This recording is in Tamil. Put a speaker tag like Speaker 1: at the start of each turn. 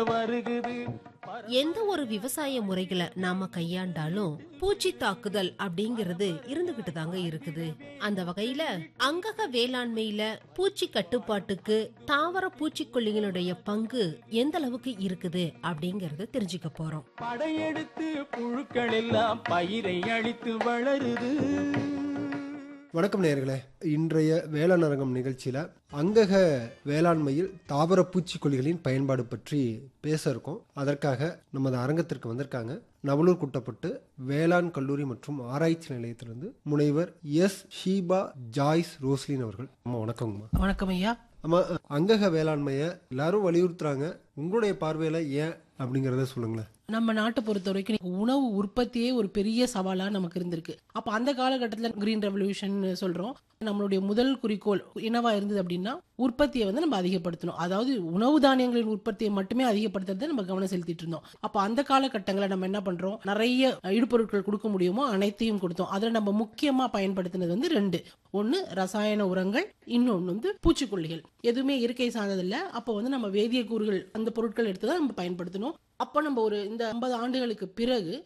Speaker 1: வருகுது
Speaker 2: எந்த ஒரு விவசாய முறைகளை நாம கையாண்டாலும் பூச்சி தாக்குதல் அப்படிங்கிறது இருந்துகிட்டு தாங்க இருக்குது அந்த வகையில அங்கக வேளாண்மையில பூச்சி கட்டுப்பாட்டுக்கு தாவர பூச்சிக்கொல்லிகளுடைய பங்கு எந்த அளவுக்கு இருக்குது அப்படிங்கறத தெரிஞ்சுக்க போறோம்
Speaker 1: படையெடுத்து புழுக்கள் எல்லாம் பயிரை அழித்து வளருது
Speaker 3: வணக்கம் நேயர்களே இன்றைய வேளாண் அரங்கம் நிகழ்ச்சியில் அங்கக வேளாண்மையில் தாவர பூச்சிக்கொல்லிகளின் பயன்பாடு பற்றி பேச இருக்கோம் அதற்காக நமது அரங்கத்திற்கு வந்திருக்காங்க நவலூர் குட்டப்பட்டு வேளாண் கல்லூரி மற்றும் ஆராய்ச்சி நிலையத்திலிருந்து முனைவர் எஸ் ஷீபா ஜாய்ஸ் ரோஸ்லின் அவர்கள் அம்மா வணக்கங்கம்மா
Speaker 4: வணக்கம் ஐயா
Speaker 3: அம்மா அங்கக வேளாண்மையை எல்லாரும் வலியுறுத்துறாங்க உங்களுடைய பார்வையில் ஏன் அப்படிங்கிறத சொல்லுங்களேன்
Speaker 4: நம்ம நாட்டை பொறுத்த வரைக்கும் உணவு உற்பத்தியே ஒரு பெரிய சவாலா நமக்கு இருந்திருக்கு அப்ப அந்த காலகட்டத்தில் கிரீன் ரெவல்யூஷன் சொல்றோம் நம்மளுடைய முதல் குறிக்கோள் என்னவா இருந்தது அப்படின்னா உற்பத்தியை வந்து நம்ம அதிகப்படுத்தணும் அதாவது உணவு தானியங்களின் உற்பத்தியை மட்டுமே அதிகப்படுத்துறதை நம்ம கவனம் செலுத்திட்டு இருந்தோம் அப்ப அந்த காலகட்டங்களில் நம்ம என்ன பண்றோம் நிறைய இடுபொருட்கள் கொடுக்க முடியுமோ அனைத்தையும் கொடுத்தோம் அதுல நம்ம முக்கியமா பயன்படுத்தினது வந்து ரெண்டு ஒன்னு ரசாயன உரங்கள் இன்னொன்னு வந்து பூச்சிக்கொல்லிகள் எதுவுமே இயற்கை சார்ந்ததில்ல அப்போ வந்து நம்ம வேதிய கூறுகள் அந்த பொருட்கள் எடுத்து தான் நம்ம பயன்படுத்தணும் அப்போ நம்ம ஒரு இந்த ஐம்பது ஆண்டுகளுக்கு பிறகு